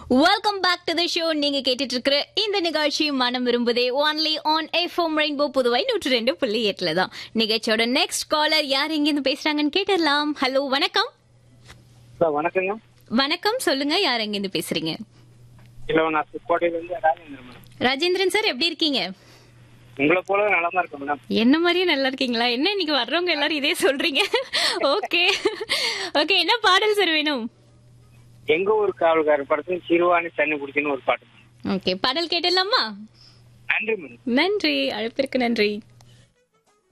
welcome back to the show நீங்க கேட்டுட்டு இருக்கிற இந்த நிகழ்ச்சி மனம் விரும்புதே only on FM rainbow Puduvai நூற்றி ரெண்டு புள்ளி எட்டுல தான் நிகழ்ச்சியோட நெக்ஸ்ட் காலர் யார் எங்க இருந்து பேசுறாங்கன்னு கேட்டுடலாம் ஹலோ வணக்கம் சார் வணக்கங்க வணக்கம் சொல்லுங்க யார் எங்க இருந்து பேசுறீங்க இல்லை நான் கோட்டையிலேருந்து ராஜேந்திரன் மேடம் ராஜேந்திரன் சார் எப்படி இருக்கீங்க உங்களை போல நலமா இருக்கேன் மேடம் என்ன மாதிரியே நல்லா இருக்கீங்களா என்ன இன்னைக்கு வர்றவங்க எல்லாரும் இதே சொல்றீங்க ஓகே ஓகே என்ன பாடல் சார் வேணும் எங்க ஊர் காவல்காரர் படத்துல சிறுவாணி தண்ணி குடிக்கணும் ஒரு பாட்டு ஓகே பாடல் கேட்டுடலாமா நன்றி மேடம் நன்றி அழைப்பிற்கு நன்றி